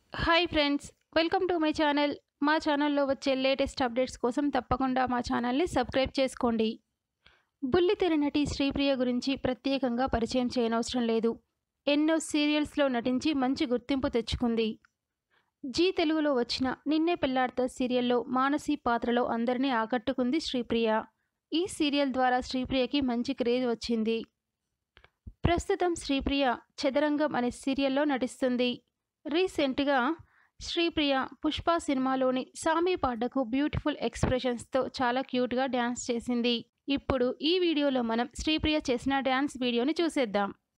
hi friends welcome to my channel మా ఛానల్లో వచ్చే లేటెస్ట్ అప్డేట్స్ కోసం తప్పకుండా మా ఛానల్ని సబ్స్క్రైబ్ చేసుకోండి బుల్లితెర నటి శ్రీప్రియ గురించి ప్రత్యేకంగా పరిచయం చేయనవసరం లేదు ఎన్నో సీరియల్స్లో నటించి మంచి గుర్తింపు తెచ్చుకుంది జీ తెలుగులో వచ్చిన నిన్నే పెళ్లాడతా సీరియల్లో మానసి పాత్రలో అందరినీ ఆకట్టుకుంది శ్రీప్రియ ఈ సీరియల్ ద్వారా శ్రీప్రియకి మంచి క్రేజ్ వచ్చింది ప్రస్తుతం శ్రీప్రియ చదరంగం అనే సీరియల్లో నటిస్తుంది రీసెంట్గా శ్రీప్రియ పుష్ప సినిమాలోని సామి పాటకు బ్యూటిఫుల్ ఎక్స్ప్రెషన్స్తో చాలా క్యూట్గా డ్యాన్స్ చేసింది ఇప్పుడు ఈ వీడియోలో మనం శ్రీప్రియ చేసిన డ్యాన్స్ వీడియోని చూసేద్దాం